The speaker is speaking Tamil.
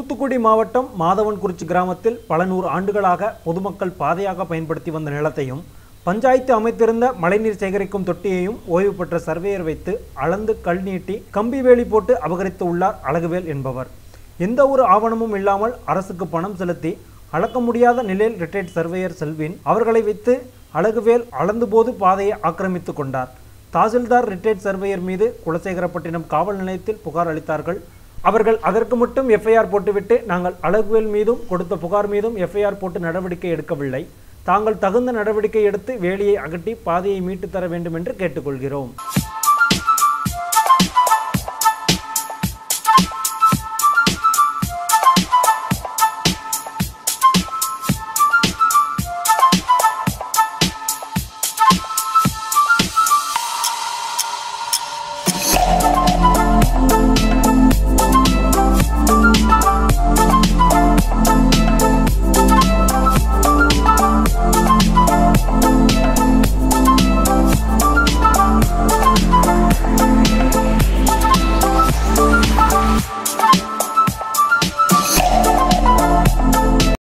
தூத்துக்குடி மாவட்டம் மாதவன்குறிச்சி கிராமத்தில் பல நூறு ஆண்டுகளாக பொதுமக்கள் பாதையாக பயன்படுத்தி வந்த நிலத்தையும் பஞ்சாயத்து அமைத்திருந்த மழைநீர் சேகரிக்கும் தொட்டியையும் ஓய்வு பெற்ற சர்வேயர் வைத்து அளந்து கல் நீட்டி கம்பி வேலி போட்டு அபகரித்து உள்ளார் அழகுவேல் என்பவர் எந்த ஒரு ஆவணமும் இல்லாமல் அரசுக்கு பணம் செலுத்தி அளக்க முடியாத நிலையில் ரிட்டையர்ட் சர்வேயர் செல்வின் அவர்களை வைத்து அழகுவேல் அளந்தபோது பாதையை ஆக்கிரமித்து கொண்டார் தாசில்தார் ரிட்டையர்ட் சர்வேயர் மீது குலசேகரப்பட்டினம் காவல் நிலையத்தில் புகார் அளித்தார்கள் அவர்கள் அதற்கு மட்டும் எஃப்ஐஆர் போட்டுவிட்டு நாங்கள் அழகுவேல் மீதும் கொடுத்த புகார் மீதும் எஃப்ஐஆர் போட்டு நடவடிக்கை எடுக்கவில்லை தாங்கள் தகுந்த நடவடிக்கை எடுத்து வேலியை அகற்றி பாதையை மீட்டு தர வேண்டும் என்று கேட்டுக்கொள்கிறோம்